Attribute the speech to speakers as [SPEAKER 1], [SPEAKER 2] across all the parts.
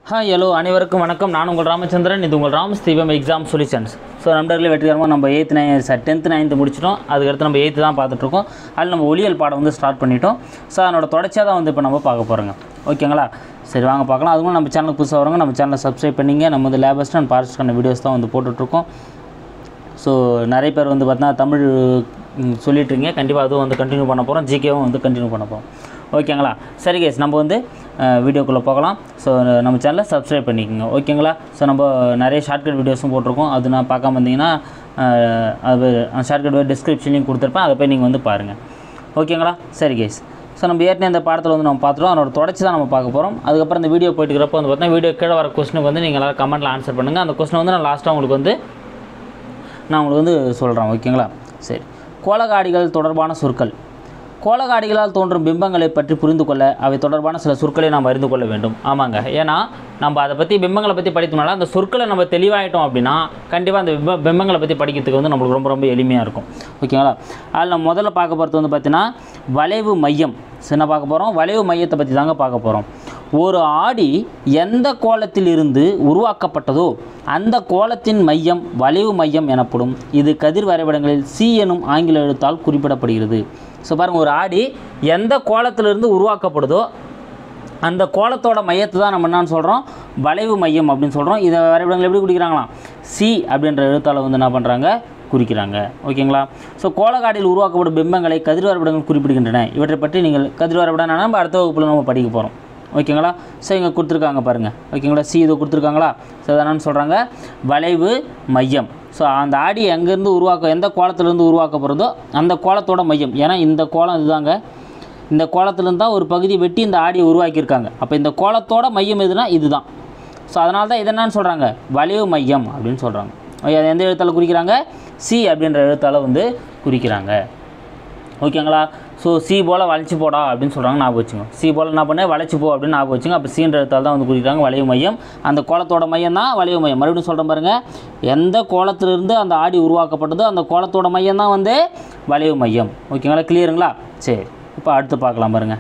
[SPEAKER 1] hi hello அனைவருக்கும் வணக்கம் நான் உங்கள் ராமச்சந்திரன் இது உங்கள் ராமஸ் தீபம் எக்ஸாம் சொல்யூஷன்ஸ் ஸோ நண்பர்களே வெற்றிகரமாக நம்ம eight nine sir tenth ninth முடிச்சிட்டோம் அதுக்கடுத்து நம்ம எயித்து தான் பார்த்துட்ருக்கோம் அதில் நம்ம ஒளியல் பாடம் வந்து ஸ்டார்ட் பண்ணிட்டோம் ஸோ அதனோட தொடர்ச்சியாக தான் வந்து இப்போ நம்ம பார்க்க போகிறோங்க ஓகேங்களா சரி வாங்க பார்க்கலாம் அதுவும் நம்ம சேனலுக்கு புதுசாக வரவங்க நம்ம சேனலை சப்ஸ்கிரைப் பண்ணிங்க நம்ம வந்து லேபஸ்ட் அண்ட் ஃபாரஸ்ட்கான வீடியோஸ் தான் வந்து போட்டுட்ருக்கோம் ஸோ நிறைய பேர் வந்து பார்த்தீங்கன்னா தமிழ் ம், சொல்லிட்டுருங்க கண்டிப்பாக அதுவும் வந்து கண்டினியூ பண்ண போகிறோம் ஜிகேவும் வந்து கண்டினியூ பண்ண போகிறோம் ஓகேங்களா சரி கேஸ் நம்ம வந்து வீடியோக்குள்ளே போகலாம் ஸோ நம்ம சேனலை சப்ஸ்கிரைப் பண்ணிக்கோங்க ஓகேங்களா ஸோ நம்ம நிறைய ஷார்ட்கட் வீடியோஸும் போட்டிருக்கோம் அது நான் பார்க்காம இருந்தீங்கன்னா அஹ், அது ஷார்ட்கட் டிஸ்கிரிப்ஷன்லையும் கொடுத்துருப்பேன் அதை போய் நீங்கள் வந்து பாருங்கள் ஓகேங்களா சரி கேஸ் ஸோ நம்ம ஏற்கனவே இந்த பாடத்தில் வந்து நம்ம பார்த்துட்டோம் அதனோட தொடர்ச்சி தான் நம்ம பார்க்க போகிறோம் அதுக்கப்புறம் இந்த வீடியோ போயிட்டு இருக்கிறப்ப வந்து பார்த்தீங்கன்னா வீடியோ கீழே வர கொஸ்டினுக்கு வந்து நீங்கள் எல்லாரும் கமெண்ட்டில் ஆன்சர் பண்ணுங்கள் அந்த கொஸ்டின் வந்து நான் லாஸ்ட்டாக உங்களுக்கு வந்து நான் உங்களுக்கு வந்து சொல்கிறேன் ஓகேங்களா சரி கோலகாடிகள் தொடர்பான சொற்கள் கோலகாடிகளால் தோன்றும் பிம்பங்களை பற்றி புரிந்து கொள்ள அவை தொடர்பான சில சொற்களை நாம் அறிந்து கொள்ள வேண்டும் ஆமாங்க ஏன்னா நம்ம அதை பற்றி பிம்பங்களை பற்றி படித்தோம்னால அந்த சொற்களை நம்ம தெளிவாயிட்டோம் அப்படின்னா கண்டிப்பாக அந்த பிம்ப பிம்பங்களை பற்றி படிக்கிறதுக்கு வந்து நம்மளுக்கு ரொம்ப ரொம்ப எளிமையாக இருக்கும் ஓகேங்களா அதில் நம்ம முதல்ல பார்க்க போகிறது வந்து பார்த்தீங்கன்னா வளைவு மையம் சின்ன பார்க்க போகிறோம் வளைவு மையத்தை பற்றி தாங்க பார்க்க போகிறோம் ஒரு ஆடி எந்த கோலத்தில் இருந்து உருவாக்கப்பட்டதோ அந்த கோலத்தின் மையம் வளைவு மையம் எனப்படும் இது கதிர் வரைபடங்களில் சி எனும் ஆங்கில எழுத்தால் குறிப்பிடப்படுகிறது ஸோ பாருங்கள் ஒரு ஆடி எந்த கோலத்திலிருந்து உருவாக்கப்படுதோ அந்த கோலத்தோட மையத்தை தான் நம்ம என்னன்னு சொல்கிறோம் வளைவு மையம் அப்படின்னு சொல்கிறோம் இதை வரைபடங்கள் எப்படி குறிக்கிறாங்களாம் சி அப்படின்ற எழுத்தால் வந்து என்ன பண்ணுறாங்க குறிக்கிறாங்க ஓகேங்களா ஸோ கோலக்காடியில் உருவாக்கப்படும் பிம்பங்களை கதிர் வரைபடங்கள் குறிப்பிடுகின்றன இவற்றை பற்றி நீங்கள் கதிர் வரைபடம் என்னன்னா நம்ம அடுத்த வகுப்பில் நம்ம படிக்க போகிறோம் ஓகேங்களா ஸோ இங்கே கொடுத்துருக்காங்க பாருங்கள் ஓகேங்களா சி இது கொடுத்துருக்காங்களா ஸோ அது என்னன்னு சொல்கிறாங்க வளைவு மையம் ஸோ அந்த ஆடி எங்கேருந்து உருவாக்க எந்த கோலத்திலேருந்து உருவாக்கப்படுறதோ அந்த கோலத்தோட மையம் ஏன்னா இந்த கோலம் இதுதாங்க இந்த கோலத்துலேருந்து தான் ஒரு பகுதி வெட்டி இந்த ஆடியை உருவாக்கியிருக்காங்க அப்போ இந்த கோலத்தோட மையம் எதுனா இதுதான் ஸோ அதனால தான் இது என்னன்னு சொல்கிறாங்க வளைவு மையம் அப்படின்னு சொல்கிறாங்க ஓகே அது எந்த எழுத்தால் குறிக்கிறாங்க சி அப்படின்ற எழுத்தால் வந்து குறிக்கிறாங்க ஓகேங்களா ஸோ சி போல் வளைச்சி போடா அப்படின்னு சொல்கிறாங்க ஞாபகம் வச்சுங்க சி போல் என்ன பண்ண வளைச்சி போ அப்படின்னு ஞாபகம் வச்சுங்க அப்போ சீன்ற எழுத்தால் தான் வந்து குறிக்கிறாங்க வளைவு மையம் அந்த கோலத்தோட மையம் தான் வளைவு மையம் மறுபடியும் சொல்கிறேன் பாருங்கள் எந்த கோலத்திலிருந்து அந்த ஆடி உருவாக்கப்பட்டதோ அந்த கோலத்தோட மையம் தான் வந்து வளைவு மையம் ஓகேங்களா கிளியருங்களா சரி இப்போ அடுத்து பார்க்கலாம் பாருங்கள்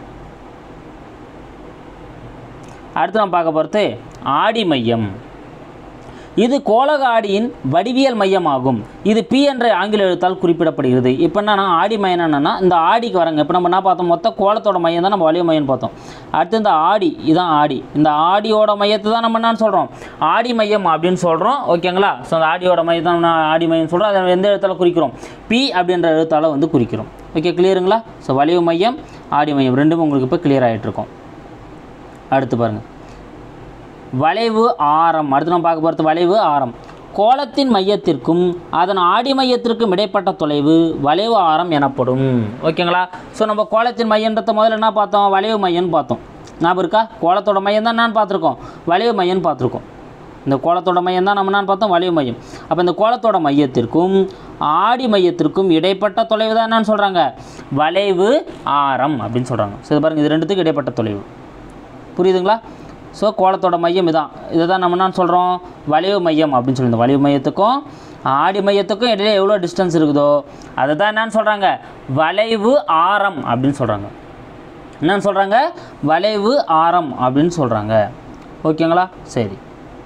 [SPEAKER 1] அடுத்து நம்ம பார்க்க போகிறது ஆடி மையம் இது கோலக ஆடியின் வடிவியல் மையமாகும் இது பி என்ற ஆங்கில எழுத்தால் குறிப்பிடப்படுகிறது இப்போ என்னன்னா ஆடி மையம் என்னன்னா இந்த ஆடிக்கு வரங்க இப்போ நம்ம என்ன பார்த்தோம் மொத்த கோலத்தோட மையம் தான் நம்ம வலிய மையம் பார்த்தோம் அடுத்து இந்த ஆடி இதான் ஆடி இந்த ஆடியோட மையத்தை தான் நம்ம என்னன்னு சொல்கிறோம் ஆடி மையம் அப்படின்னு சொல்கிறோம் ஓகேங்களா ஸோ அந்த ஆடியோட மையம் தான் நான் ஆடி மையம் சொல்கிறோம் அதை எந்த எழுத்தால் குறிக்கிறோம் பி அப்படின்ற எழுத்தால் வந்து குறிக்கிறோம் ஓகே கிளியருங்களா ஸோ வலிவு மையம் ஆடி மையம் ரெண்டும் உங்களுக்கு இப்போ கிளியர் ஆகிட்டு இருக்கும் அடுத்து பாருங்கள் வளைவு ஆரம் அடுத்து நம்ம பார்க்க போகிறது வளைவு ஆரம் கோலத்தின் மையத்திற்கும் அதன் ஆடி மையத்திற்கும் இடைப்பட்ட தொலைவு வளைவு ஆரம் எனப்படும் ஓகேங்களா ஸோ நம்ம கோலத்தின் மையன்றத முதல்ல என்ன பார்த்தோம் வளைவு மையம்னு பார்த்தோம் ஞாபகம் இருக்கா கோலத்தோட மையம் தான் நான் பார்த்துருக்கோம் வளைவு மையம்னு பார்த்துருக்கோம் இந்த கோலத்தோட மையம் தான் நம்ம நான் பார்த்தோம் வளைவு மையம் அப்போ இந்த கோலத்தோட மையத்திற்கும் ஆடி மையத்திற்கும் இடைப்பட்ட தொலைவு தான் என்னன்னு சொல்கிறாங்க வளைவு ஆரம் அப்படின்னு சொல்கிறாங்க ஸோ இது பாருங்கள் இது ரெண்டுத்துக்கும் இடைப்பட்ட தொலைவு புரியுதுங்களா ஸோ கோலத்தோட மையம் இதான் இதை தான் நம்ம என்ன சொல்கிறோம் வளைவு மையம் அப்படின்னு சொல்லி இந்த வளைவு மையத்துக்கும் ஆடி மையத்துக்கும் இடையில எவ்வளோ டிஸ்டன்ஸ் இருக்குதோ அதை தான் என்னன்னு சொல்கிறாங்க வளைவு ஆரம் அப்படின்னு சொல்கிறாங்க என்னன்னு சொல்கிறாங்க வளைவு ஆரம் அப்படின்னு சொல்கிறாங்க ஓகேங்களா சரி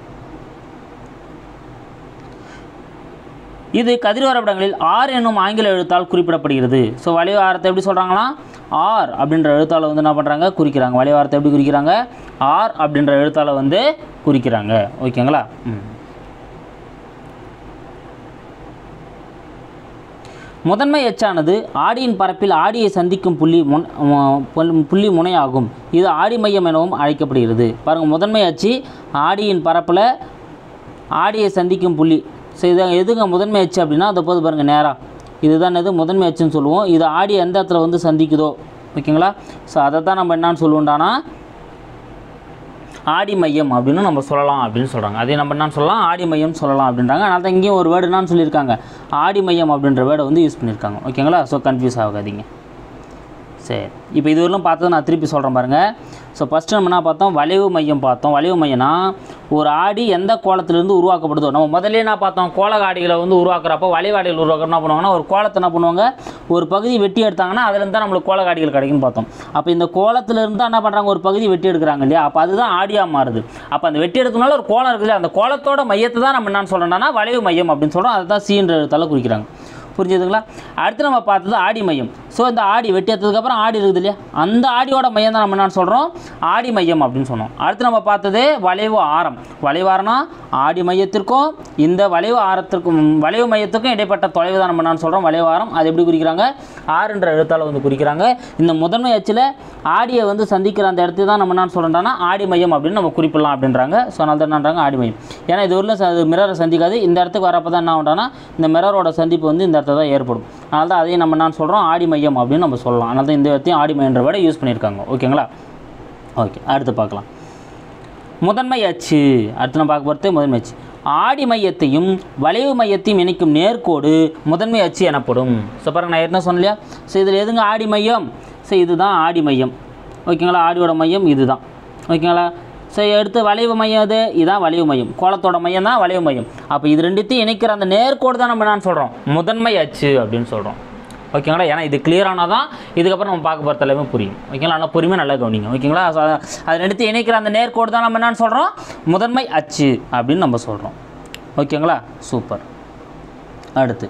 [SPEAKER 1] இது கதிர் வரைபடங்களில் ஆர் என்னும் ஆங்கில எழுத்தால் குறிப்பிடப்படுகிறது ஸோ வளைவு ஆரத்தை எப்படி சொல்கிறாங்களா ஆர் அப்படின்ற எழுத்தால் வந்து என்ன பண்ணுறாங்க குறிக்கிறாங்க வளைவு ஆரத்தை எப்படி குறிக்கிறாங்க ஆர் அப்படின்ற எழுத்தால் வந்து குறிக்கிறாங்க ஓகேங்களா ம் முதன்மை எச்சானது ஆடியின் பரப்பில் ஆடியை சந்திக்கும் புள்ளி முன் மு- புல்- புள்ளி முனையாகும் இது ஆடி மையம் எனவும் அழைக்கப்படுகிறது பாருங்கள் முதன்மை அச்சு ஆடியின் பரப்பில் ஆடியை சந்திக்கும் புள்ளி ஸோ இது எதுங்க முதன்மை அச்சு அப்படின்னா அதை போது பாருங்கள் நேராக இதுதான் எது முதன்மை அச்சுன்னு சொல்லுவோம் இது ஆடி எந்த இடத்துல வந்து சந்திக்குதோ ஓகேங்களா ஸோ அதை தான் நம்ம என்னன்னு சொல்லுவோம்டானா ஆடி மையம் அப்படின்னு நம்ம சொல்லலாம் அப்படின்னு சொல்கிறாங்க அதே நம்ம என்னன்னு சொல்லலாம் ஆடி மையம் சொல்லலாம் அப்படின்றாங்க அதனால தான் இங்கேயும் ஒரு வேர்டு என்னன்னு சொல்லியிருக்காங்க ஆடி மையம் அப்படின்ற வேர்டை வந்து யூஸ் பண்ணியிருக்காங்க ஓகேங்களா ஸோ கன்ஃபியூஸ் ஆகாதீங்க சரி இப்போ இதுவரையிலும் பார்த்தது நான் திருப்பி சொல்கிறேன் பாருங்கள் ஸோ ஃபஸ்ட்டு நம்ம என்ன பார்த்தோம் வளைவு மையம் பார்த்தோம் வளைவு மையம்னா ஒரு ஆடி எந்த கோலத்திலிருந்து உருவாக்கப்படுதோ நம்ம முதல்ல என்ன பார்த்தோம் கோலக ஆடிகளை வந்து உருவாக்குறப்போ வளைவு ஆடிகள் உருவாக்குற என்ன பண்ணுவாங்கன்னா ஒரு கோலத்தை என்ன பண்ணுவாங்க ஒரு பகுதி வெட்டி எடுத்தாங்கன்னா அதுலேருந்து தான் நம்மளுக்கு கோலக ஆடிகள் கிடைக்கும்னு பார்த்தோம் அப்போ இந்த கோலத்திலிருந்து தான் என்ன பண்ணுறாங்க ஒரு பகுதி வெட்டி எடுக்கிறாங்க இல்லையா அப்போ அதுதான் ஆடியாக மாறுது அப்போ அந்த வெட்டி எடுக்கனால ஒரு கோலம் இருக்குது இல்லையா, அந்த கோலத்தோட மையத்தை தான் நம்ம என்னன்னு சொல்கிறோம்னா வளைவு மையம் அப்படின்னு சொல்கிறோம் அதுதான் சீன்ற எழுத்தால குறிக்கிறாங்க புரிஞ்சுதுங்களா அடுத்து நம்ம பார்த்தது ஆடி மையம் ஸோ இந்த ஆடி வெட்டி எடுத்ததுக்கப்புறம் ஆடி இருக்குது இல்லையா அந்த ஆடியோட மையம் தான் நம்ம என்ன சொல்கிறோம் ஆடி மையம் அப்படின்னு சொன்னோம் அடுத்து நம்ம பார்த்தது வளைவு ஆரம் வளைவு ஆரம்னா ஆடி மையத்திற்கும் இந்த வளைவு ஆரத்திற்கும் வளைவு மையத்துக்கும் இடைப்பட்ட தொலைவு தான் நம்ம என்ன சொல்கிறோம் வளைவு ஆரம் அது எப்படி குறிக்கிறாங்க ஆறுன்ற எழுத்தால் வந்து குறிக்கிறாங்க இந்த முதன்மை அச்சில் ஆடியை வந்து சந்திக்கிற அந்த இடத்துல தான் நம்ம என்ன சொல்கிறோம்னா ஆடி மையம் அப்படின்னு நம்ம குறிப்பிடலாம் அப்படின்றாங்க ஸோ அதனால தான் என்னன்றாங்க ஆடி மையம் ஏன்னா இது ஒரு மிரரை சந்திக்காது இந்த இடத்துக்கு வரப்போ தான் என்ன ஆகும்னா இந்த மிரரோட சந்திப்பு வந்து இந்த இடத்துல தான் ஏற்படும் அதனால தான் அதையும் நம்ம என்ன சொல்கிறோம் ஆடி மையம் அப்படின்னு நம்ம சொல்லலாம் அதனால தான் இந்த இடத்தையும் ஆடி மையன்ற விட யூஸ் பண்ணியிருக்காங்க ஓகேங்களா ஓகே அடுத்து பார்க்கலாம் முதன்மை அச்சு அடுத்து நம்ம பார்க்க போகிறது முதன்மை அச்சு ஆடி மையத்தையும் வளைவு மையத்தையும் இணைக்கும் நேர்கோடு முதன்மை அச்சு எனப்படும் ஸோ பாருங்க நான் என்ன சொன்னேன் இல்லையா ஸோ இதில் எதுங்க ஆடி மையம் ஸோ இதுதான் ஆடி மையம் ஓகேங்களா ஆடியோட மையம் இதுதான் ஓகேங்களா ஸோ எடுத்து வளைவு மையம் இது இதான் வளைவு மையம் கோலத்தோட மையம் தான் வளைவு மையம் அப்போ இது ரெண்டுத்தையும் இணைக்கிற அந்த நேர்கோடு தான் நம்ம என்னன்னு சொல்கிறோம் முதன்மை அச்சு அப்படின்னு சொல்கிறோம் ஓகேங்களா ஏன்னா இது clear ஆனால் தான் இதுக்கப்புறம் நம்ம பார்க்க போகிறது எல்லாமே புரியும் ஓகேங்களா நல்லா பொறுமையாக நல்லா கவனிங்க ஓகேங்களா So, அத- அது ரெண்டுத்து இணைக்கிற அந்த நேர்கோடு தான் நம்ம என்னன்னு சொல்கிறோம் முதன்மை அச்சு அப்படின்னு நம்ம சொல்கிறோம் ஓகேங்களா சூப்பர் அடுத்து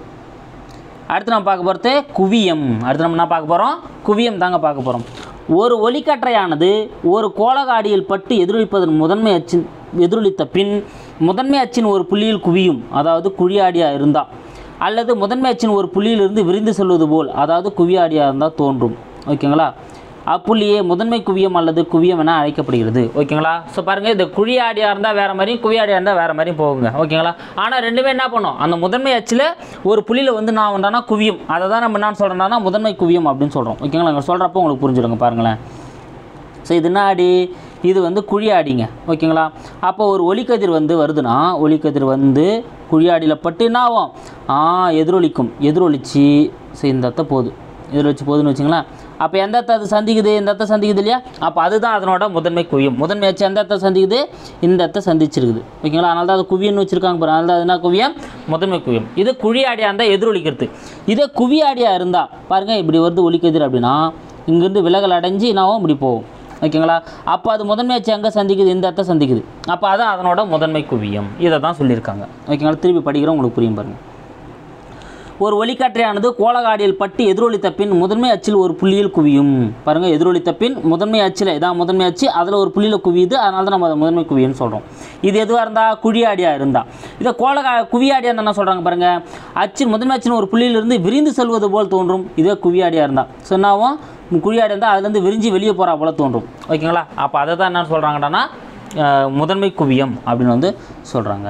[SPEAKER 1] அடுத்து நம்ம பார்க்க போகிறது குவியம் அடுத்து நம்ம என்ன பார்க்க போகிறோம் குவியம் தாங்க பார்க்க போகிறோம் ஒரு ஒளிக்கற்றையானது ஒரு கோலகாடியில் பட்டு எதிரொலிப்பதன் முதன்மை அச்சின் எதிரொலித்த பின் முதன்மை அச்சின் ஒரு புள்ளியில் குவியும் அதாவது குழியாடியாக இருந்தால் அல்லது முதன்மை அச்சின் ஒரு புள்ளியிலிருந்து விரிந்து செல்வது போல் அதாவது குவியாடியாக இருந்தால் தோன்றும் ஓகேங்களா அப்புள்ளியே முதன்மை குவியம் அல்லது குவியம் என அழைக்கப்படுகிறது ஓகேங்களா ஸோ பாருங்கள் இந்த குழியாடியாக இருந்தால் வேறு மாதிரியும் குவியாடியாக இருந்தால் வேறு மாதிரியும் போகுங்க ஓகேங்களா ஆனால் ரெண்டுமே என்ன பண்ணும் அந்த முதன்மை அச்சில் ஒரு புள்ளியில் வந்து நான் வந்தானா குவியம் அதை தான் நம்ம என்ன சொல்கிறோம்னா முதன்மை குவியம் அப்படின்னு சொல்கிறோம் ஓகேங்களா நாங்கள் சொல்கிறப்போ உங்களுக்கு புரிஞ்சிடுங்க பாருங்களேன் ஸோ இது என்ன ஆடி இது வந்து குழி ஆடிங்க ஓகேங்களா அப்போ ஒரு ஒளிக்கதிர் வந்து வருதுன்னா ஒளிக்கதிர் வந்து குழியாடியில் பட்டு என்ன ஆகும் ஆ எதிரொலிக்கும் எதிரொலிச்சு ஸோ இந்த அத்தை போகுது எதிரொலிச்சு போகுதுன்னு வச்சுங்களேன் அப்போ எந்த அத்தை அது சந்திக்குது இந்த அத்தை சந்திக்குது இல்லையா அப்போ அதுதான் அதனோட முதன்மை குவியம் முதன்மை வச்சு எந்த அத்தை சந்திக்குது இந்த அத்தை சந்திச்சிருக்குது ஓகேங்களா அதனால தான் அது குவியம்னு வச்சுருக்காங்க பாரு அதனால தான் அது என்ன குவியம் முதன்மை குவியம் இது குழியாடியாக இருந்தால் எதிரொலிக்கிறது இதே குவியாடியாக இருந்தால் பாருங்கள் இப்படி வருது ஒளிக்கதிர் அப்படின்னா இங்கேருந்து விலகல் அடைஞ்சு என்னாவும் இப்படி போகும் ஓகேங்களா அப்போ அது முதன்மை அச்சு எங்கே சந்திக்குது இந்த இடத்த சந்திக்குது அப்போ அதான் அதனோட முதன்மை குவியம் இதை தான் சொல்லியிருக்காங்க ஓகேங்களா திருப்பி படிக்கிறோம் உங்களுக்கு புரியும் பாருங்கள் ஒரு ஒளிக்காற்றையானது கோலகாடியில் பட்டு எதிரொலித்த பின் முதன்மை அச்சில் ஒரு புள்ளியில் குவியும் பாருங்க எதிரொலித்த பின் முதன்மை அச்சில் இதான் முதன்மை அச்சு அதில் ஒரு புள்ளியில் குவியுது அதனால தான் நம்ம அதை முதன்மை குவியன்னு சொல்கிறோம் இது எதுவாக இருந்தால் குழியாடியாக இருந்தால் இதை கோலகா குவியாடியாக இருந்தால் என்ன சொல்கிறாங்க பாருங்க அச்சின் முதன்மை அச்சின் ஒரு புள்ளியிலிருந்து விரிந்து செல்வது போல் தோன்றும் இதே குவியாடியாக இருந்தால் சொன்னாவும் குழியாடி இருந்தால் அதுலேருந்து விரிஞ்சு வெளியே போகிறா போல தோன்றும் ஓகேங்களா அப்போ அதை தான் என்ன சொல்கிறாங்கடான்னா முதன்மை குவியம் அப்படின்னு வந்து சொல்கிறாங்க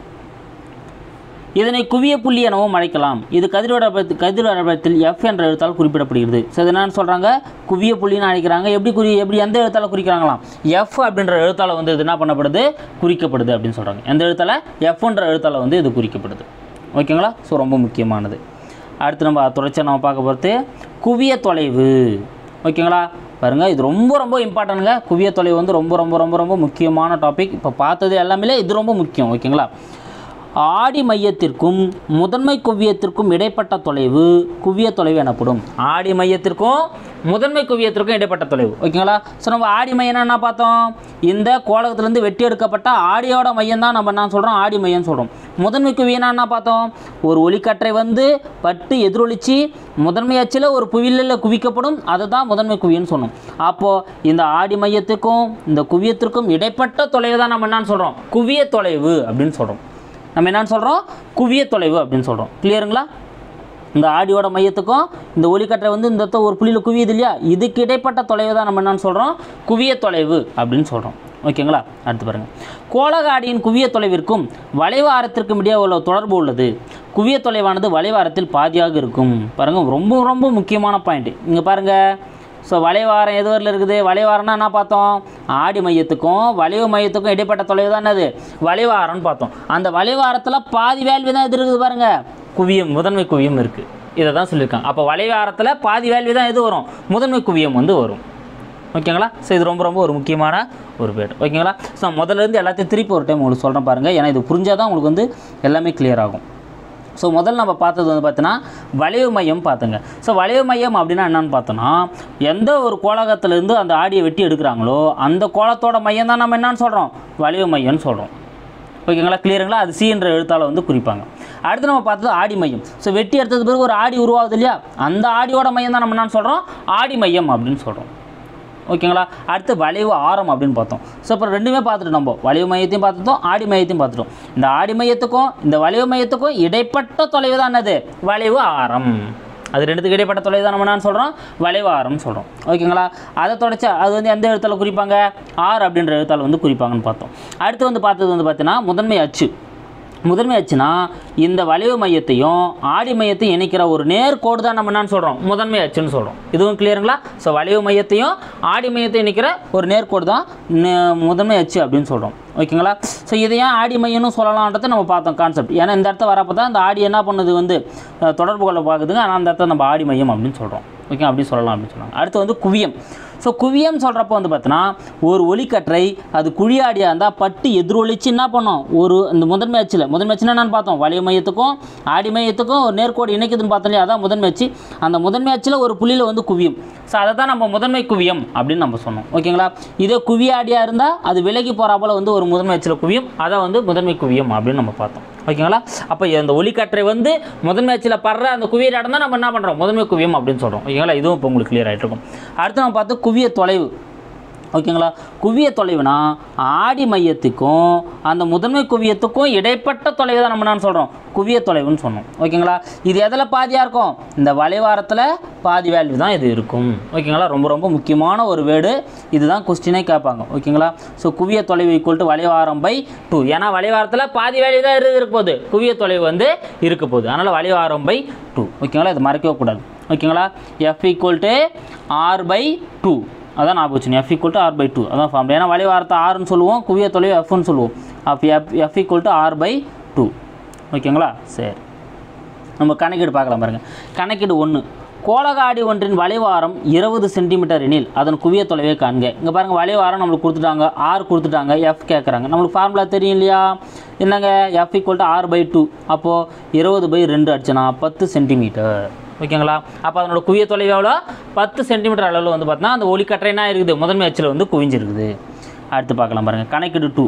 [SPEAKER 1] இதனை குவிய புள்ளி எனவும் அழைக்கலாம் இது கதிர்வரப்பத்தில் கதிர்வரப்பத்தில் எஃப் என்ற எழுத்தால் குறிப்பிடப்படுகிறது ஸோ இது என்னன்னு சொல்கிறாங்க குவிய புள்ளின்னு அழைக்கிறாங்க எப்படி குறி எப்படி எந்த எழுத்தால் குறிக்கிறாங்களாம் எஃப் அப்படின்ற எழுத்தால் வந்து இது என்ன பண்ணப்படுது குறிக்கப்படுது அப்படின்னு சொல்கிறாங்க எந்த எழுத்தால் எஃப்ன்ற எழுத்தால் வந்து இது குறிக்கப்படுது ஓகேங்களா ஸோ ரொம்ப முக்கியமானது அடுத்து நம்ம தொடர்ச்சியாக நம்ம பார்க்க போகிறது குவிய தொலைவு ஓகேங்களா பாருங்கள் இது ரொம்ப ரொம்ப இம்பார்ட்டன்ட்ங்க குவிய தொலைவு வந்து ரொம்ப ரொம்ப ரொம்ப ரொம்ப முக்கியமான டாபிக் இப்போ பார்த்தது எல்லாமே இது ரொம்ப முக்கியம் ஓகேங்களா ஆடி மையத்திற்கும் முதன்மை குவியத்திற்கும் இடைப்பட்ட தொலைவு குவிய தொலைவு எனப்படும் ஆடி மையத்திற்கும் முதன்மை குவியத்திற்கும் இடைப்பட்ட தொலைவு ஓகேங்களா ஸோ நம்ம ஆடி மையம்னா என்ன பார்த்தோம் இந்த கோலகத்திலேருந்து வெட்டி எடுக்கப்பட்ட ஆடியோட மையம் தான் நம்ம என்ன சொல்கிறோம் ஆடி மையம்னு சொல்கிறோம் முதன்மை குவியனா என்ன பார்த்தோம் ஒரு ஒளிக்கற்றை வந்து பட்டு எதிரொலிச்சு முதன்மை அச்சில் ஒரு புவியில் குவிக்கப்படும் அதுதான் முதன்மை குவியன்னு சொன்னோம் அப்போது இந்த ஆடி மையத்துக்கும் இந்த குவியத்திற்கும் இடைப்பட்ட தொலைவு தான் நம்ம என்னன்னு சொல்கிறோம் குவிய தொலைவு அப்படின்னு சொல்கிறோம் நம்ம என்னன்னு சொல்கிறோம் குவிய தொலைவு அப்படின்னு சொல்கிறோம் கிளியருங்களா இந்த ஆடியோட மையத்துக்கும் இந்த ஒளிக்கற்றை வந்து இந்த இடத்துல ஒரு புள்ளியில் குவியுது இல்லையா இதுக்கு இடைப்பட்ட தொலைவு தான் நம்ம என்னன்னு சொல்கிறோம் குவிய தொலைவு அப்படின்னு சொல்கிறோம் ஓகேங்களா அடுத்து பாருங்கள் கோலகாடியின் குவிய தொலைவிற்கும் வளைவு ஆரத்திற்கும் இடையே உள்ள தொடர்பு உள்ளது குவிய தொலைவானது வளைவு ஆரத்தில் பாதியாக இருக்கும் பாருங்கள் ரொம்ப ரொம்ப முக்கியமான பாயிண்ட் இங்கே பாருங்கள் ஸோ வளைவாரம் எது வரல இருக்குது வளைவாரம்னா என்ன பார்த்தோம் ஆடி மையத்துக்கும் வளைவு மையத்துக்கும் இடைப்பட்ட தொலைவு தான் என்னது வளைவாரம்னு பார்த்தோம் அந்த வளைவாரத்தில் பாதி வேல்வி தான் எது இருக்குது பாருங்கள் குவியம் முதன்மை குவியம் இருக்குது இதை தான் சொல்லியிருக்காங்க அப்போ வளைவாரத்தில் பாதி வேல்வி தான் எது வரும் முதன்மை குவியம் வந்து வரும் ஓகேங்களா ஸோ இது ரொம்ப ரொம்ப ஒரு முக்கியமான ஒரு வேர்டு ஓகேங்களா ஸோ முதல்ல இருந்து எல்லாத்தையும் திருப்பி ஒரு டைம் உங்களுக்கு சொல்கிறேன் பாருங்கள் ஏன்னா இது புரிஞ்சால் தான் உங்களுக்கு வந்து எல்லாமே கிளியர் ஆகும் ஸோ முதல்ல நம்ம பார்த்தது வந்து பார்த்தீங்கன்னா வளைவு மையம் பார்த்துங்க ஸோ வளைவு மையம் அப்படின்னா என்னன்னு பார்த்தோன்னா எந்த ஒரு கோலகத்திலேருந்து அந்த ஆடியை வெட்டி எடுக்கிறாங்களோ அந்த கோலத்தோட மையம் தான் நம்ம என்னன்னு சொல்கிறோம் வளைவு மையம்னு சொல்கிறோம் ஓகேங்களா கிளியருங்களா அது சி என்ற எழுத்தால் வந்து குறிப்பாங்க அடுத்து நம்ம பார்த்தது ஆடி மையம் ஸோ வெட்டி எடுத்தது பிறகு ஒரு ஆடி உருவாகுது இல்லையா அந்த ஆடியோட மையம் தான் நம்ம என்னன்னு சொல்கிறோம் ஆடி மையம் அப்படின்னு சொல்கிறோம் ஓகேங்களா அடுத்து வளைவு ஆரம் அப்படின்னு பார்த்தோம் ஸோ இப்போ ரெண்டுமே பார்த்துட்டு நம்ம வளைவு மையத்தையும் பார்த்துட்டோம் ஆடி மையத்தையும் பார்த்துட்டோம் இந்த ஆடி மையத்துக்கும் இந்த வளைவு மையத்துக்கும் இடைப்பட்ட தொலைவு தான் என்னது வளைவு ஆரம் அது ரெண்டுத்துக்கு இடைப்பட்ட தொலைவு தான் நம்ம என்ன சொல்கிறோம் வளைவு ஆரம் சொல்கிறோம் ஓகேங்களா அதை தொடச்சி அது வந்து எந்த எழுத்தால குறிப்பாங்க ஆர் அப்படின்ற எழுத்தால் வந்து குறிப்பாங்கன்னு பார்த்தோம் அடுத்து வந்து பார்த்தது வந்து பார்த்தீங்கன்னா முதன்மை அச்சு முதன்மை அச்சுனா இந்த வளைவு மையத்தையும் ஆடி மையத்தையும் இணைக்கிற ஒரு நேர்கோடு தான் நம்ம என்னன்னு சொல்கிறோம் முதன்மை அச்சுன்னு சொல்கிறோம் இதுவும் கிளியருங்களா ஸோ வளைவு மையத்தையும் ஆடி மையத்தையும் இணைக்கிற ஒரு நேர்கோடு தான் நே- முதன்மை அச்சு அப்படின்னு சொல்கிறோம் ஓகேங்களா ஸோ இதை ஏன் ஆடி மையம்னு சொல்லலான்றதை நம்ம பார்த்தோம் கான்செப்ட் ஏன்னா இந்த இடத்த வரப்போ தான் இந்த ஆடி என்ன பண்ணுது வந்து அஹ், தொடர்பு கொள்ள பார்க்குதுங்க ஆனால் அந்த இடத்த நம்ம ஆடி மையம் அப்படின்னு சொல்கிறோம் ஓகே அப்படி சொல்லலாம் அப்படின்னு சொல்லுவாங்க அடுத்து வந்து குவியம் ஸோ குவியம் சொல்கிறப்போ வந்து பார்த்தீங்கன்னா ஒரு ஒளிக்கற்றை அது குழியாடியாக இருந்தால் பட்டு எதிரொலிச்சு என்ன பண்ணோம் ஒரு இந்த முதன்மை அச்சில் முதன்மை அச்சுன்னா என்னன்னு பார்த்தோம் வளைய மையத்துக்கும் ஆடி மையத்துக்கும் ஒரு நேர்கோடு இணைக்குதுன்னு பார்த்தோம் இல்லையா அதான் முதன்மை அச்சு அந்த முதன்மை அச்சில் ஒரு புள்ளியில் வந்து குவியும் ஸோ அதை தான் நம்ம முதன்மை குவியம் அப்படின்னு நம்ம சொன்னோம் ஓகேங்களா இதே குவியாடியாக இருந்தால் அது விலகி போகிறாப்புல வந்து ஒரு முதன்மை அச்சில் குவியும் அதை வந்து முதன்மை குவியம் அப்படின்னு நம்ம பார்த்தோம் ஓகேங்களா அப்போ இந்த ஒளிக்கற்றை வந்து முதன்மை அச்சில் படுற அந்த குவியல் இடம் தான் நம்ம என்ன பண்ணுறோம் முதன்மை குவியம் அப்படின்னு சொல்கிறோம் ஓகேங்களா இதுவும் இப்போ உங்களுக்கு கிளியர் ஆகிட்டு இருக்கும் அடுத்து நம்ம பார்த்து குவிய தொலைவு ஓகேங்களா குவிய தொலைவுனா ஆடி மையத்துக்கும் அந்த முதன்மை குவியத்துக்கும் இடைப்பட்ட தொலைவு தான் நம்ம என்ன சொல்கிறோம் குவிய தொலைவுன்னு சொன்னோம் ஓகேங்களா இது எதில் பாதியாக இருக்கும் இந்த வளைவாரத்தில் பாதி வேல்யூ தான் இது இருக்கும் ஓகேங்களா ரொம்ப ரொம்ப முக்கியமான ஒரு வேர்டு இதுதான் கொஸ்டினே கேட்பாங்க ஓகேங்களா ஸோ குவிய தொலைவு ஈக்குவல் டு வளைவாரம் பை டூ ஏன்னா வளைவாரத்தில் பாதி வேல்யூ தான் இரு- இருக்க போகுது குவிய தொலைவு வந்து இருக்க போகுது அதனால் வளைவாரம் பை டூ ஓகேங்களா இது மறக்கவே கூடாது ஓகேங்களா F equal to R by two அதான் ஞாபகம் வச்சுங்க F equal to R by two அதான் ஃபார்ம் ஏன்னா வளைவாரத்தை ஆறுன்னு சொல்லுவோம் குவிய தொலைவு எஃப்னு சொல்லுவோம் அப்போ F F equal to R by two ஓகேங்களா சரி நம்ம கணக்கீடு பார்க்கலாம் பாருங்கள் கணக்கீடு ஒன்று கோலகாடி ஒன்றின் வளைவாரம் இருபது சென்டிமீட்டர் எனில் அதன் குவிய தொலைவை காண்க இங்கே பாருங்கள் வளைவாரம் நம்மளுக்கு கொடுத்துட்டாங்க ஆர் கொடுத்துட்டாங்க எஃப் கேட்குறாங்க நம்மளுக்கு ஃபார்முலா தெரியும் இல்லையா என்னங்க F equal to R by two அப்போது இருபது பை ரெண்டு அடிச்சுனா பத்து சென்டிமீட்டர் ஓகேங்களா அப்போ அதனோட குவிய தொலைவு எவ்வளோ பத்து சென்டிமீட்டர் அளவில் வந்து பார்த்தீங்கன்னா அந்த ஒளிக்கற்றை என்ன இருக்குது முதன்மை அச்சில் வந்து குவிஞ்சிருக்குது அடுத்து பார்க்கலாம் பாருங்கள் கணக்கீடு டூ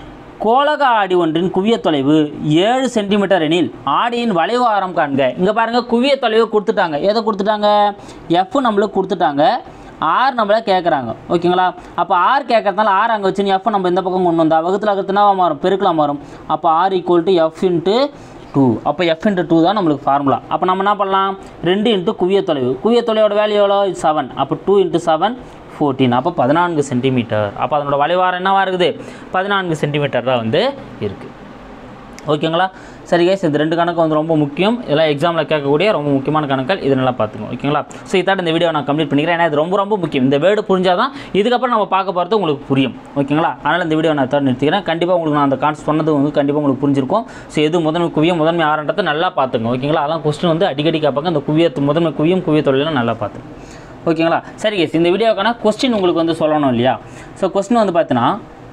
[SPEAKER 1] கோலக ஆடி ஒன்றின் குவிய தொலைவு ஏழு சென்டிமீட்டர் எனில் ஆடியின் வளைவு ஆரம் காண்க இங்கே பாருங்கள் குவிய தொலைவு கொடுத்துட்டாங்க எதை கொடுத்துட்டாங்க எஃப் நம்மளுக்கு கொடுத்துட்டாங்க ஆர் நம்மள கேட்குறாங்க ஓகேங்களா அப்போ ஆர் கேட்கறதுனால ஆர் அங்கே வச்சு எஃப் நம்ம இந்த பக்கம் கொண்டு வந்தா வகுத்தில் அகத்துனா மாறும் பெருக்கலாம் மாறும் அப்போ R equal to F into two அப்போ எஃப் இன்ட்டு டூ தான் நம்மளுக்கு ஃபார்முலா அப்போ நம்ம என்ன பண்ணலாம் ரெண்டு இன்ட்டு குவிய தொலைவு குவிய தொலைவோட வேல்யூ எவ்வளோ செவன் அப்போ டூ இன்ட்டு செவன் ஃபோர்டீன் அப்போ பதினான்கு சென்டிமீட்டர் அப்போ அதனோட வளைவாரம் என்னவா இருக்குது பதினான்கு சென்டிமீட்டர் தான் வந்து இருக்குது ஓகேங்களா சரி கைஸ் இந்த ரெண்டு கணக்கு வந்து ரொம்ப முக்கியம் இதெல்லாம் எக்ஸாமில் கேட்கக்கூடிய ரொம்ப முக்கியமான கணக்குகள் இது நல்லா பார்த்துக்கணும் ஓகேங்களா ஸோ இதாட்ட இந்த வீடியோ நான் கம்ப்ளீட் பண்ணிக்கிறேன் ஏன்னா இது ரொம்ப ரொம்ப முக்கியம் இந்த வேர்டு புரிஞ்சால் தான் இதுக்கப்புறம் நம்ம பார்க்க போகிறது உங்களுக்கு புரியும் ஓகேங்களா அதனால் இந்த வீடியோ நான் தேர்ட் நிறுத்திக்கிறேன் கண்டிப்பாக உங்களுக்கு நான் அந்த கான்ஸ் சொன்னது வந்து கண்டிப்பாக உங்களுக்கு புரிஞ்சிருக்கும் ஸோ எது முதன்மை குவியம் முதன்மை ஆரண்டத்தை நல்லா பார்த்துங்க ஓகேங்களா அதெல்லாம் கொஸ்டின் வந்து அடிக்கடி கேட்பாங்க அந்த குவியத்து முதன்மை குவியம் குவிய தொழிலாம் நல்லா பார்த்துங்க ஓகேங்களா சரி கேஸ் இந்த வீடியோக்கான கொஸ்டின் உங்களுக்கு வந்து சொல்லணும் இல்லையா ஸோ கொஸ்டின் வந்து பார்த்தீங்கன்னா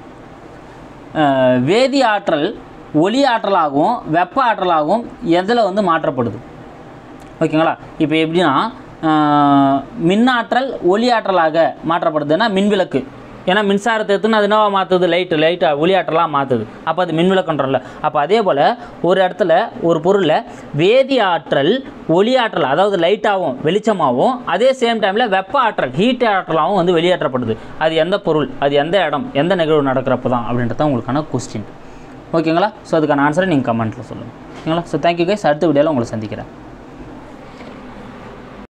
[SPEAKER 1] அஹ், வேதி ஆற்றல் ஒளி ஆற்றலாகவும் வெப்ப ஆற்றலாகவும் எதில் வந்து மாற்றப்படுது ஓகேங்களா இப்போ எப்படின்னா அஹ், மின்னாற்றல் ஒளி ஆற்றலாக மாற்றப்படுதுன்னா மின்விளக்கு ஏன்னா மின்சாரத்தை எடுத்துன்னு அது என்னவா மாற்றுது லைட்டு லைட்டாக ஒளி ஆற்றலாக மாற்றுது அப்போ அது மின்விளக்குன்றல அப்போ அதே போல் ஒரு இடத்துல ஒரு பொருளில் வேதி ஆற்றல் ஒளி ஆற்றல் அதாவது லைட்டாகவும் வெளிச்சமாகவும் அதே சேம் டைமில் வெப்ப ஆற்றல் ஹீட் ஆற்றலாகவும் வந்து வெளியேற்றப்படுது அது எந்த பொருள் அது எந்த இடம் எந்த நிகழ்வு நடக்கிறப்ப தான் அப்படின்றது தான் உங்களுக்கான கொஸ்டின் ஓகேங்களா ஸோ அதுக்கான ஆன்சரை நீங்கள் கமெண்ட்டில் சொல்லுங்கள் ஓகேங்களா ஸோ தேங்க்யூ கைஸ் அடுத்த வீடியோவில் உங்களை சந்திக்கிறேன்